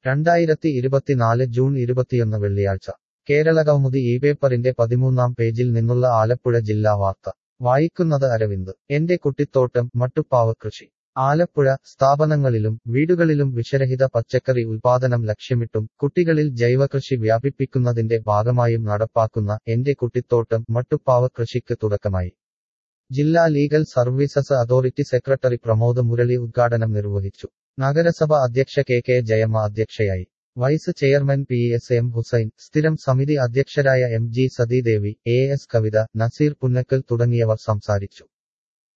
രണ്ടായിരത്തി ഇരുപത്തിനാല് ജൂൺ ഇരുപത്തിയൊന്ന് വെള്ളിയാഴ്ച കേരള കൗമുദി ഈ പേപ്പറിന്റെ പതിമൂന്നാം പേജിൽ നിന്നുള്ള ആലപ്പുഴ ജില്ലാ വാർത്ത വായിക്കുന്നത് അരവിന്ദ് എന്റെ കുട്ടിത്തോട്ടം മട്ടുപ്പാവ് കൃഷി ആലപ്പുഴ സ്ഥാപനങ്ങളിലും വീടുകളിലും വിഷരഹിത പച്ചക്കറി ഉൽപാദനം ലക്ഷ്യമിട്ടും കുട്ടികളിൽ ജൈവകൃഷി വ്യാപിപ്പിക്കുന്നതിന്റെ ഭാഗമായും നടപ്പാക്കുന്ന എന്റെ കുട്ടിത്തോട്ടം മട്ടുപ്പാവ് കൃഷിക്ക് തുടക്കമായി ജില്ലാ legal services authority secretary Pramod Murali ഉദ്ഘാടനം നിർവഹിച്ചു നഗരസഭ അധ്യക്ഷ കെ കെ ജയമ്മ അധ്യക്ഷയായി vice chairman P S M Hussain സ്ഥിരം സമിതി അധ്യക്ഷരായ M G Sathidevi A S Kavitha Nazeer Punnackal തുടങ്ങിയവർ സംസാരിച്ചു